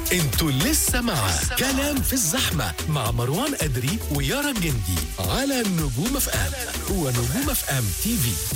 انتوا لسه مع كلام في الزحمة مع مروان أدري ويارا الجندي على نجوم اف ام ونجوم اف ام تي في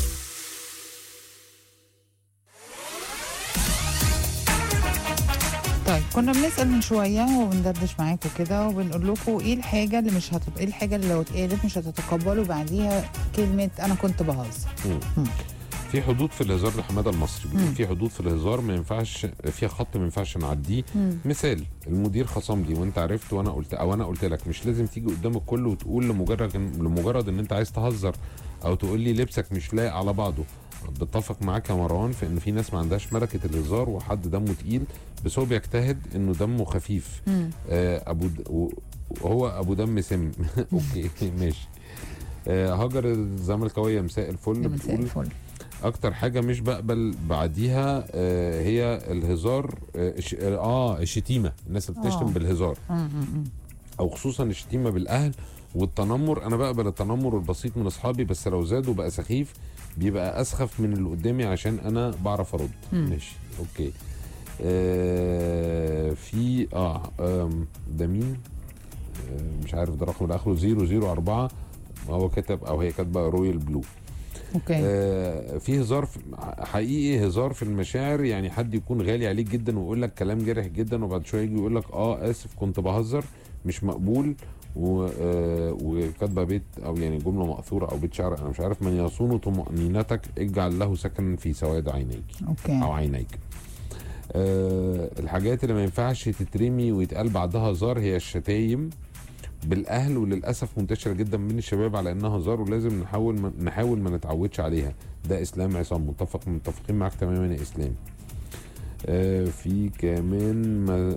طيب كنا بنسأل من شوية وبندردش معاكم كده وبنقول لكم ايه الحاجة اللي مش هتبقى ايه الحاجة اللي لو اتقالت مش هتتقبلوا بعديها كلمة أنا كنت بهزر في حدود في الهزار لحماده المصري بيقول في حدود في الهزار ما ينفعش فيها خط ما ينفعش نعديه مثال المدير خصم لي وانت عرفت وانا قلت او انا قلت لك مش لازم تيجي قدام الكل وتقول لمجرد لمجرد ان انت عايز تهزر او تقول لي لبسك مش لايق على بعضه بتفق معاك يا مروان في ان في ناس ما عندهاش ملكه الهزار وحد دمه تقيل بس هو بيجتهد انه دمه خفيف آه ابو د... و- وهو ابو دم سم اوكي ماشي آه هاجر الزملكاويه مساء الفل مساء بتقول الفل اكتر حاجه مش بقبل بعديها آه هي الهزار اه, الش- آه الشتيمه الناس اللي بتشتم آه. بالهزار م- م- م. او خصوصا الشتيمه بالاهل والتنمر انا بقبل التنمر البسيط من اصحابي بس لو زاد وبقى سخيف بيبقى اسخف من اللي قدامي عشان انا بعرف ارد مم. ماشي اوكي آه في اه آم، ده مين آه مش عارف ده رقم اللي اخره 004 هو كتب او هي كاتبه رويال بلو اوكي آه، في هزار في- حقيقي هزار في المشاعر يعني حد يكون غالي عليك جدا ويقول لك كلام جارح جدا وبعد شويه يجي يقول لك اه اسف كنت بهزر مش مقبول و- آه، وكاتبه بيت او يعني جمله مأثوره او بيت شعر انا مش عارف من يصون طمأنينتك اجعل له سكنا في سواد عينيك او اوكي عينيك آه الحاجات اللي ما ينفعش تترمي ويتقال بعدها هزار هي الشتايم بالاهل وللاسف منتشره جدا بين الشباب على انها هزار ولازم نحاول ما نحاول ما نتعودش عليها ده اسلام عصام متفق متفقين معاك تماما يا اسلام آه في كمان ما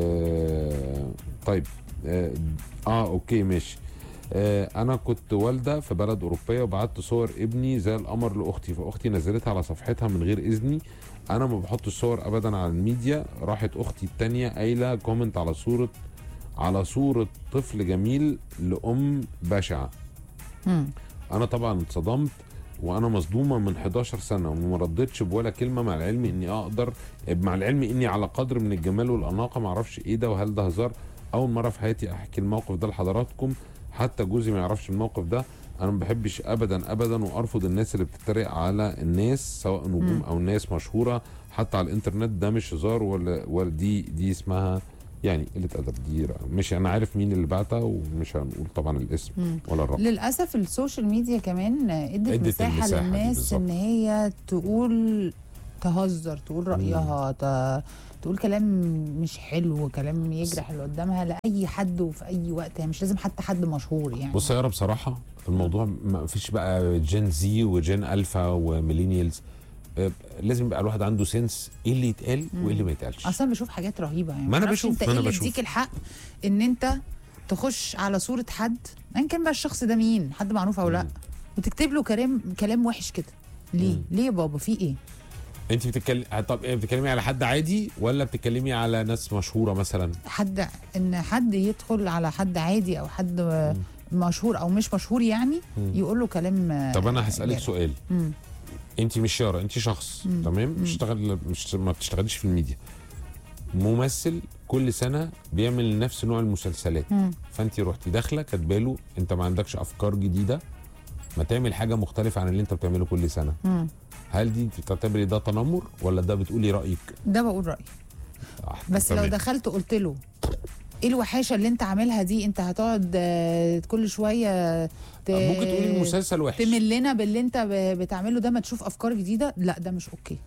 آه طيب آه, اه اوكي ماشي آه انا كنت والده في بلد اوروبيه وبعت صور ابني زي القمر لاختي فاختي نزلتها على صفحتها من غير اذني انا ما بحطش صور ابدا على الميديا راحت اختي التانية قايله كومنت على صوره على صوره طفل جميل لام بشعه مم. انا طبعا اتصدمت وانا مصدومه من 11 سنه وما ردتش بولا كلمه مع العلم اني اقدر مع العلم اني على قدر من الجمال والاناقه ما اعرفش ايه ده وهل ده هزار اول مره في حياتي احكي الموقف ده لحضراتكم حتى جوزي ما يعرفش الموقف ده انا ما بحبش ابدا ابدا وارفض الناس اللي بتتريق على الناس سواء نجوم او ناس مشهوره حتى على الانترنت ده مش هزار ولا ولا دي دي اسمها يعني قله ادب دي مش انا عارف مين اللي بعتها ومش هنقول طبعا الاسم مم. ولا الرقم للأسف السوشيال ميديا كمان ادت ادت مساحة المساحة دي للناس بالظبط. ان هي تقول تهزر تقول رأيها ت... تقول كلام مش حلو كلام يجرح اللي قدامها لأي حد وفي أي وقت يعني مش لازم حتى حد مشهور يعني بص يا يارا بصراحة الموضوع ما فيش بقى جين زي وجين الفا وميلينيالز آه، لازم يبقى الواحد عنده سنس ايه اللي يتقال وايه اللي ما يتقالش اصلا بشوف حاجات رهيبه يعني ما أنا معرفش بشوف، انت ما ايه أنا اللي بشوف. يديك الحق ان انت تخش على صوره حد ان كان بقى الشخص ده مين حد معروف او لا مم. وتكتب له كلام كلام وحش كده ليه مم. ليه يا بابا في ايه انت بتتكلم طب إيه، بتتكلمي على حد عادي ولا بتتكلمي على ناس مشهورة مثلا حد ان حد يدخل على حد عادي او حد مشهور او مش مشهور يعني مم. يقول له كلام طب انا هسألك جارح. سؤال مم. انت مش يارا انت شخص مم. تمام مم. مش اشتغل مش ما بتشتغليش في الميديا ممثل كل سنة بيعمل نفس نوع المسلسلات مم. فانت رحتي داخله كاتباله انت ما عندكش افكار جديده ما تعمل حاجه مختلفه عن اللي انت بتعمله كل سنه مم. هل دي انت بتعتبري ده تنمر ولا ده بتقولي رايك ده بقول رايي آه، بس لو تمام. دخلت قلت له ايه الوحاشه اللي انت عاملها دي انت هتقعد آه، كل شويه ت... ممكن تقولي المسلسل وحش تملنا باللي انت ب- بتعمله ده ما تشوف افكار جديده لا ده مش اوكي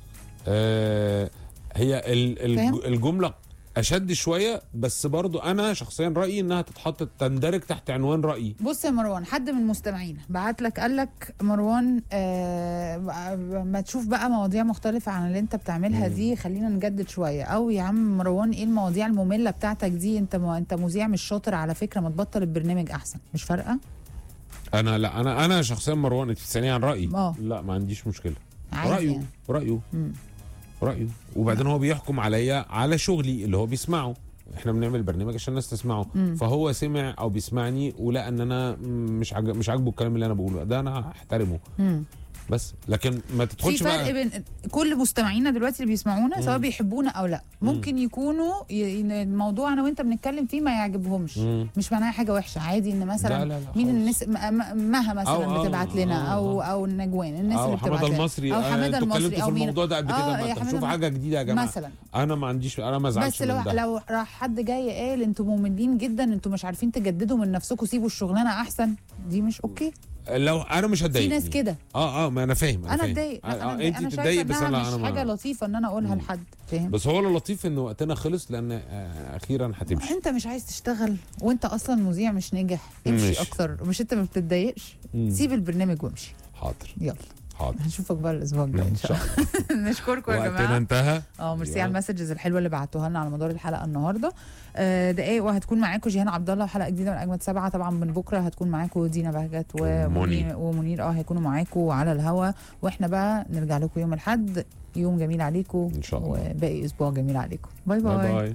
آه هي ال- فاهم؟ الج- الجمله اشد شويه بس برضو انا شخصيا رايي انها تتحط تندرج تحت عنوان رايي بص يا مروان حد من مستمعينا بعت لك قال لك مروان آه ما تشوف بقى مواضيع مختلفة عن اللي انت بتعملها دي خلينا نجدد شوية او يا عم مروان ايه المواضيع المملة بتاعتك دي انت ما انت مذيع مش شاطر على فكرة ما تبطل البرنامج احسن مش فارقة انا لا انا انا شخصيا مروان انت بتسالني عن رايي اه. لا ما عنديش مشكله عادي رايه يعني. رايه مم. رايه وبعدين هو بيحكم عليا على شغلي اللي هو بيسمعه احنا بنعمل برنامج عشان الناس تسمعه مم. فهو سمع او بيسمعني ولقى ان انا مش عاجب مش عاجبه الكلام اللي انا بقوله ده انا هحترمه مم. بس لكن ما في تدخلش فرق بقى بين كل مستمعينا دلوقتي اللي بيسمعونا سواء بيحبونا او لا ممكن يكونوا ي... إن الموضوع انا وانت بنتكلم فيه ما يعجبهمش مم. مش معناها حاجه وحشه عادي ان مثلا لا، لا، لا، مين خالص. الناس م- م- مها مثلا أو- أو- بتبعت لنا آه، او آه. او النجوان الناس او اللي بتبعت حماده لنا المصري او آه، حماده انتوا المصري اتكلمتوا او في مين الموضوع ده قبل آه، كده يا ما طب حمادة شوف الم- حاجه جديده يا جماعه مثلا انا ما عنديش انا ما ازعلش بس لو من ده لو راح حد جاي قال انتوا مملين جدا انتوا مش عارفين تجددوا من نفسكم سيبوا الشغلانه احسن دي مش اوكي لو انا مش في هتضايق ناس كده اه اه ما انا فاهم انا فاهم. اتضايق آه، لا، آه، انا انت انا تتضايق شايفه بس انها انا مش انا حاجه ما- لطيفه ان انا اقولها لحد فاهم بس هو اللطيف ان وقتنا خلص لان آه، اخيرا هتمشي انت مش عايز تشتغل وانت اصلا مذيع مش ناجح امشي ماشي. اكتر مش انت ما بتتضايقش مم. سيب البرنامج وامشي حاضر يلا حاضر هنشوفك بقى الاسبوع الجاي ان شاء الله نشكركم يا وقتنا جماعه انتهى اه ميرسي يلا. على المسجز الحلوه اللي بعتوها لنا على مدار الحلقه النهارده آه، دقايق وهتكون معاكم جيهان عبد الله وحلقه جديده من اجمد سبعه طبعا من بكره هتكون معاكم دينا بهجت ومنير ومنير. ومنير اه هيكونوا معاكم على الهوا واحنا بقى نرجع لكم يوم الاحد يوم جميل عليكم إن شاء الله. وباقي اسبوع جميل عليكم باي باي, باي باي. باي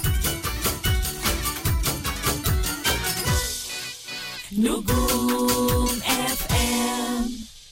نجوم اف ام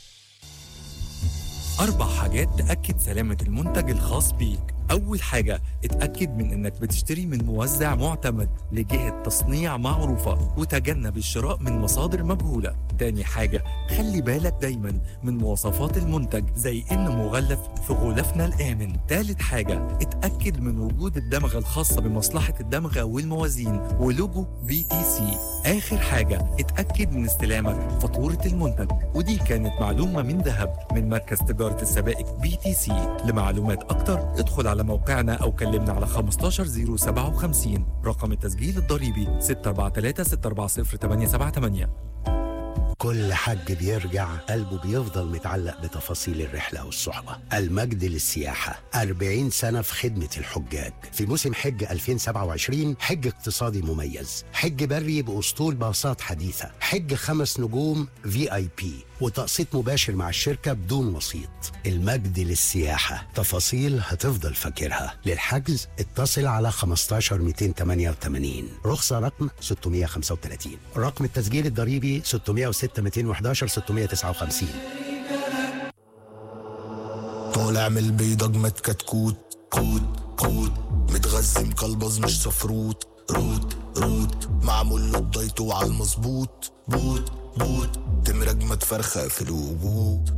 أربع حاجات تأكد سلامة المنتج الخاص بيك أول حاجة اتأكد من إنك بتشتري من موزع معتمد لجهة تصنيع معروفة وتجنب الشراء من مصادر مجهولة تاني حاجة خلي بالك دايما من مواصفات المنتج زي إنه مغلف في غلافنا الآمن تالت حاجة اتأكد من وجود الدمغة الخاصة بمصلحة الدمغة والموازين ولوجو بي تي سي آخر حاجة اتأكد من استلامك فاتورة المنتج ودي كانت معلومة من ذهب من مركز تجارة السبائك بي تي سي لمعلومات أكتر ادخل على موقعنا أو كلمنا على 15057 رقم التسجيل الضريبي 643 640 878 كل حج بيرجع قلبه بيفضل متعلق بتفاصيل الرحلة والصحبة المجد للسياحة 40 سنة في خدمة الحجاج في موسم حج 2027 حج اقتصادي مميز حج بري بأسطول باصات حديثة حج خمس نجوم في اي بي وتقسيط مباشر مع الشركة بدون وسيط المجد للسياحة تفاصيل هتفضل فاكرها للحجز اتصل على 15 288 رخصة رقم 635 رقم التسجيل الضريبي 606 211 659 طالع من البيضة اجمد كتكوت كوت كوت متغذي مكلبز مش صفروت روت روت معمول له الدايت وعلى المظبوط بوت بوت تمر اجمد فرخة في الوجود